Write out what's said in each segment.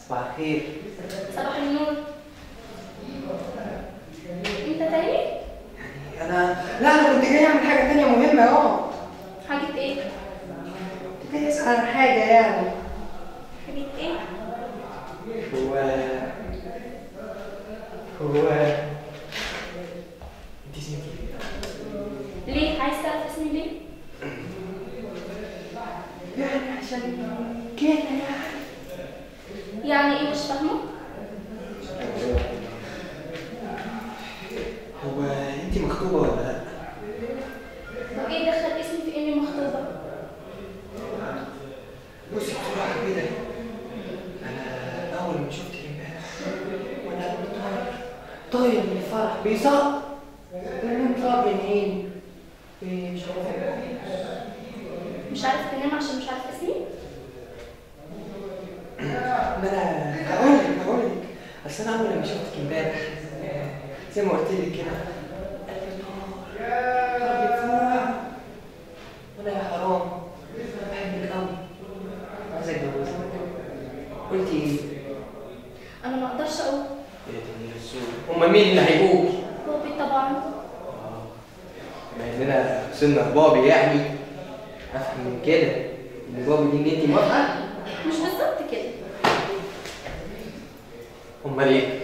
صباح الخير صباح النور انت تاني انا لا انا كنت جاي اعمل حاجه تانية مهمه اه حاجة ايه كنت جاي اسال عن حاجه يعني حاجة ايه هو هو انت اسمك ايه؟ ليه عايز تعرف اسمي ليه يعني عشان كده يعني يعني ايه مش فاهمه هو انت مخطوبه ولا لا؟ وايه دخل اسمي في اني مخطوبة بصي بصراحه كده انا اول ما شفتك امبارح وانا قلبي طاير طاير من الفرح بيصق النوم طار من عيني إيه، مش عارف مش عارف تنام عشان مش عارف اسمي ما انا هقول لك هقول لك اصل انا اول لما شفتك امبارح آه، زي ما قلت لك كده قلبي طار طار بيفوق وانا يا حرام انا بحبك قوي عايز اتجوزك قلت ايه؟ انا ما اقدرش اقول يا دنيا السوق هما مين اللي هيقول؟ بابي طبعا بما اننا وصلنا لبابي يعني افهم من كده ان بابي دي ان انت موافقه؟ مش بالظبط كده امال ايه؟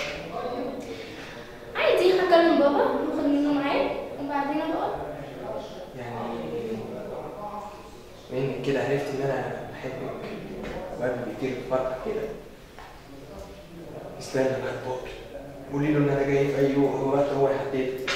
عادي هكلم بابا واخد منه ميعاد وبعدين بقول يعني بما انك كده عرفت ان انا بحبك وقبل كتير الفرح كده استنى مع بابي قولي له ان انا جاي في اي وقت هو يحدد